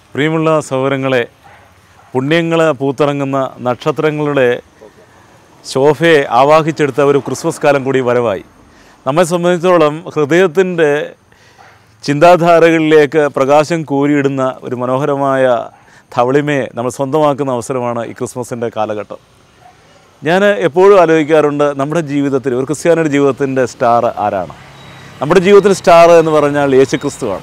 പ്രിയമുള്ള സഹോദരങ്ങളെ പുണ്യങ്ങൾ പൂത്തിറങ്ങുന്ന നക്ഷത്രങ്ങളുടെ ശോഭയെ ആവാഹിച്ചെടുത്ത ഒരു ക്രിസ്മസ് കാലം കൂടി വരവായി നമ്മെ സംബന്ധിച്ചോളം ഹൃദയത്തിൻ്റെ ചിന്താധാരകളിലേക്ക് പ്രകാശം കോരിയിടുന്ന ഒരു മനോഹരമായ ധവളിമയെ നമ്മൾ സ്വന്തമാക്കുന്ന അവസരമാണ് ഈ ക്രിസ്മസിൻ്റെ കാലഘട്ടം ഞാൻ എപ്പോഴും ആലോചിക്കാറുണ്ട് നമ്മുടെ ജീവിതത്തിൽ ഒരു ക്രിസ്ത്യാനിയുടെ ജീവിതത്തിൻ്റെ സ്റ്റാർ ആരാണ് നമ്മുടെ ജീവിതത്തിൽ സ്റ്റാർ എന്ന് പറഞ്ഞാൽ യേശുക്രിസ്തുവാണ്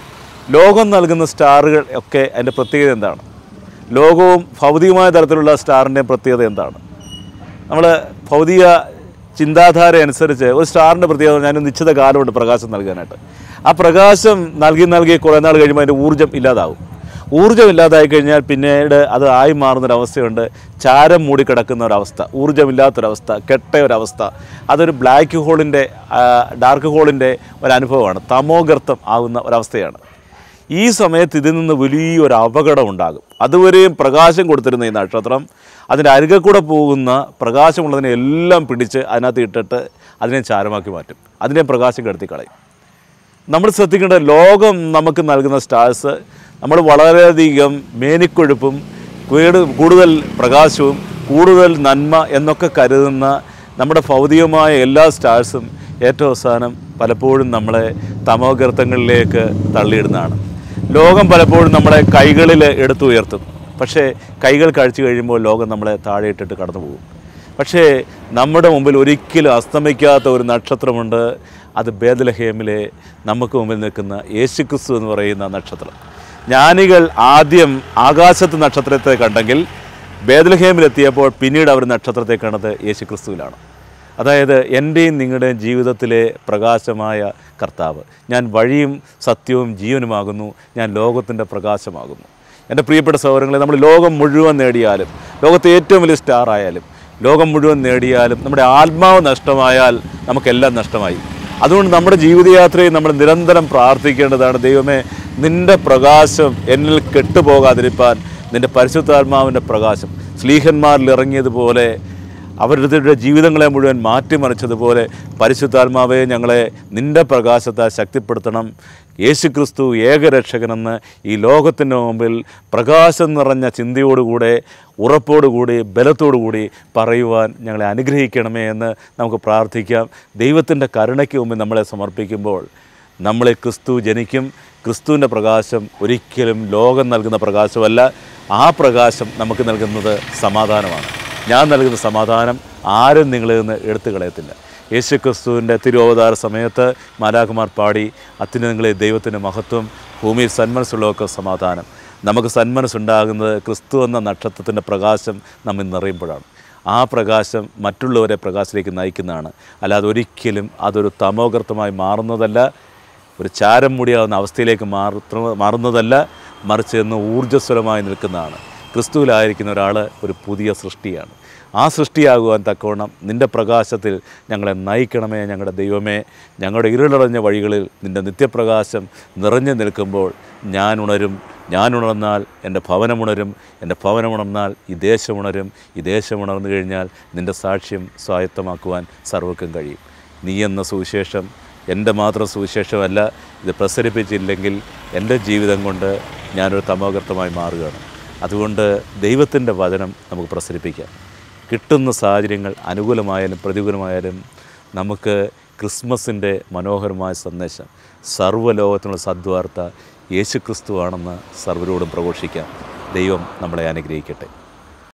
ലോകം നൽകുന്ന സ്റ്റാറുകൾ ഒക്കെ അതിൻ്റെ പ്രത്യേകത എന്താണ് ലോകവും ഭൗതികമായ തരത്തിലുള്ള സ്റ്റാറിൻ്റെ പ്രത്യേകത എന്താണ് നമ്മൾ ഭൗതിക ചിന്താധാര അനുസരിച്ച് ഒരു സ്റ്റാറിൻ്റെ പ്രത്യേകത ഞാൻ നിശ്ചിത കാലമുണ്ട് പ്രകാശം നൽകാനായിട്ട് ആ പ്രകാശം നൽകി നൽകി കുറേ നാൾ കഴിയുമ്പോൾ അതിൻ്റെ ഊർജ്ജം ഇല്ലാതാവും ഊർജ്ജം ഇല്ലാതായി കഴിഞ്ഞാൽ പിന്നീട് അത് ആയി മാറുന്നൊരവസ്ഥയുണ്ട് ചാരം മൂടിക്കിടക്കുന്ന ഒരവസ്ഥ ഊർജ്ജമില്ലാത്തൊരവസ്ഥ കെട്ട ഒരവസ്ഥ അതൊരു ബ്ലാക്ക് ഹോളിൻ്റെ ഡാർക്ക് ഹോളിൻ്റെ ഒരനുഭവമാണ് തമോഗർത്തം ആകുന്ന ഒരവസ്ഥയാണ് ഈ സമയത്ത് ഇതിൽ നിന്ന് വലിയൊരു അപകടം ഉണ്ടാകും അതുവരെയും പ്രകാശം കൊടുത്തിരുന്ന ഈ നക്ഷത്രം അതിൻ്റെ അരികെ കൂടെ പോകുന്ന പ്രകാശമുള്ളതിനെ എല്ലാം പിടിച്ച് അതിനകത്ത് ഇട്ടിട്ട് അതിനെ ചാരമാക്കി മാറ്റും അതിനെ പ്രകാശം കെടുത്തി കളയും നമ്മൾ ശ്രദ്ധിക്കേണ്ട ലോകം നമുക്ക് നൽകുന്ന സ്റ്റാർസ് നമ്മൾ വളരെയധികം മേനിക്കൊഴുപ്പും കേട്- കൂടുതൽ പ്രകാശവും കൂടുതൽ നന്മ എന്നൊക്കെ കരുതുന്ന നമ്മുടെ ഭൗതികമായ എല്ലാ സ്റ്റാർസും ഏറ്റവും അവസാനം പലപ്പോഴും നമ്മളെ തമോഗർത്തങ്ങളിലേക്ക് തള്ളിയിടുന്നതാണ് ലോകം പലപ്പോഴും നമ്മളെ കൈകളിൽ എടുത്തുയർത്തും പക്ഷേ കൈകൾ കഴിച്ചു കഴിയുമ്പോൾ ലോകം നമ്മളെ താഴെയിട്ടിട്ട് കടന്നു പോകും പക്ഷേ നമ്മുടെ മുമ്പിൽ ഒരിക്കലും അസ്തമിക്കാത്ത ഒരു നക്ഷത്രമുണ്ട് അത് ബേദലഹേമിലെ നമുക്ക് മുമ്പിൽ നിൽക്കുന്ന യേശുക്രിസ്തു എന്ന് പറയുന്ന നക്ഷത്രം ജ്ഞാനികൾ ആദ്യം ആകാശത്ത് നക്ഷത്രത്തെ കണ്ടെങ്കിൽ ബേദലഹേമിലെത്തിയപ്പോൾ പിന്നീട് അവർ നക്ഷത്രത്തെ കണ്ടത് യേശുക്രിസ്തുവിലാണ് അതായത് എൻ്റെയും നിങ്ങളുടെയും ജീവിതത്തിലെ പ്രകാശമായ കർത്താവ് ഞാൻ വഴിയും സത്യവും ജീവനുമാകുന്നു ഞാൻ ലോകത്തിൻ്റെ പ്രകാശമാകുന്നു എൻ്റെ പ്രിയപ്പെട്ട സഹോദരങ്ങളെ നമ്മൾ ലോകം മുഴുവൻ നേടിയാലും ലോകത്തെ ഏറ്റവും വലിയ സ്റ്റാർ ആയാലും ലോകം മുഴുവൻ നേടിയാലും നമ്മുടെ ആത്മാവ് നഷ്ടമായാൽ നമുക്കെല്ലാം നഷ്ടമായി അതുകൊണ്ട് നമ്മുടെ ജീവിതയാത്രയിൽ നമ്മൾ നിരന്തരം പ്രാർത്ഥിക്കേണ്ടതാണ് ദൈവമേ നിൻ്റെ പ്രകാശം എന്നിൽ കെട്ടുപോകാതിരിപ്പാൻ നിൻ്റെ പരിശുദ്ധാത്മാവിൻ്റെ പ്രകാശം സ്ലീഹന്മാരിൽ ഇറങ്ങിയതുപോലെ അവരുടെ ജീവിതങ്ങളെ മുഴുവൻ മാറ്റിമറിച്ചതുപോലെ പരിശുദ്ധാത്മാവെ ഞങ്ങളെ നിൻ്റെ പ്രകാശത്താൽ ശക്തിപ്പെടുത്തണം യേശുക്രിസ്തു ഏകരക്ഷകനെന്ന് ഈ ലോകത്തിൻ്റെ മുമ്പിൽ പ്രകാശം നിറഞ്ഞ ചിന്തയോടുകൂടെ ഉറപ്പോടുകൂടി ബലത്തോടുകൂടി പറയുവാൻ ഞങ്ങളെ അനുഗ്രഹിക്കണമേ എന്ന് നമുക്ക് പ്രാർത്ഥിക്കാം ദൈവത്തിൻ്റെ കരുണയ്ക്ക് മുമ്പിൽ നമ്മളെ സമർപ്പിക്കുമ്പോൾ നമ്മളെ ക്രിസ്തു ജനിക്കും ക്രിസ്തുവിൻ്റെ പ്രകാശം ഒരിക്കലും ലോകം നൽകുന്ന പ്രകാശമല്ല ആ പ്രകാശം നമുക്ക് നൽകുന്നത് സമാധാനമാണ് ഞാൻ നൽകുന്ന സമാധാനം ആരും നിങ്ങളിൽ നിന്ന് എടുത്തു കളയത്തില്ല യേശു ക്രിസ്തുവിൻ്റെ തിരുവവതാര സമയത്ത് മാലാകുമാർ പാടി അത്യുന്നതങ്ങളെ ദൈവത്തിൻ്റെ മഹത്വം ഭൂമിയിൽ സന്മനസ്സുള്ളവർക്ക് സമാധാനം നമുക്ക് സന്മനസ്സുണ്ടാകുന്നത് ക്രിസ്തു എന്ന നക്ഷത്രത്തിൻ്റെ പ്രകാശം നമ്മിൽ നിറയുമ്പോഴാണ് ആ പ്രകാശം മറ്റുള്ളവരെ പ്രകാശത്തിലേക്ക് നയിക്കുന്നതാണ് അല്ലാതെ ഒരിക്കലും അതൊരു തമോഗർത്തമായി മാറുന്നതല്ല ഒരു ചാരം മുടിയാവുന്ന അവസ്ഥയിലേക്ക് മാറു മാറുന്നതല്ല മറിച്ച് എന്ന് ഊർജ്ജസ്വലമായി നിൽക്കുന്നതാണ് ക്രിസ്തുവിലായിരിക്കുന്ന ഒരാൾ ഒരു പുതിയ സൃഷ്ടിയാണ് ആ സൃഷ്ടിയാകുവാൻ തക്കവണ്ണം നിൻ്റെ പ്രകാശത്തിൽ ഞങ്ങളെ നയിക്കണമേ ഞങ്ങളുടെ ദൈവമേ ഞങ്ങളുടെ ഇരുളടഞ്ഞ വഴികളിൽ നിൻ്റെ നിത്യപ്രകാശം നിറഞ്ഞു നിൽക്കുമ്പോൾ ഞാൻ ഉണരും ഞാൻ ഉണർന്നാൽ എൻ്റെ ഭവനമുണരും എൻ്റെ ഭവനമുണർന്നാൽ ഈ ദേശമുണരും ഈ ദേശം ഉണർന്നു കഴിഞ്ഞാൽ നിൻ്റെ സാക്ഷ്യം സ്വായത്തമാക്കുവാൻ സർവ്വക്കും കഴിയും നീ എന്ന സുവിശേഷം എൻ്റെ മാത്രം സുവിശേഷമല്ല ഇത് പ്രസരിപ്പിച്ചില്ലെങ്കിൽ എൻ്റെ ജീവിതം കൊണ്ട് ഞാനൊരു തമോഗർത്തമായി മാറുകയാണ് അതുകൊണ്ട് ദൈവത്തിൻ്റെ വചനം നമുക്ക് പ്രസരിപ്പിക്കാം കിട്ടുന്ന സാഹചര്യങ്ങൾ അനുകൂലമായാലും പ്രതികൂലമായാലും നമുക്ക് ക്രിസ്മസിൻ്റെ മനോഹരമായ സന്ദേശം സർവ്വലോകത്തിനുള്ള സദ്വാർത്ത യേശുക്രിസ്തു ആണെന്ന് സർവരോടും പ്രഘോഷിക്കാം ദൈവം നമ്മളെ അനുഗ്രഹിക്കട്ടെ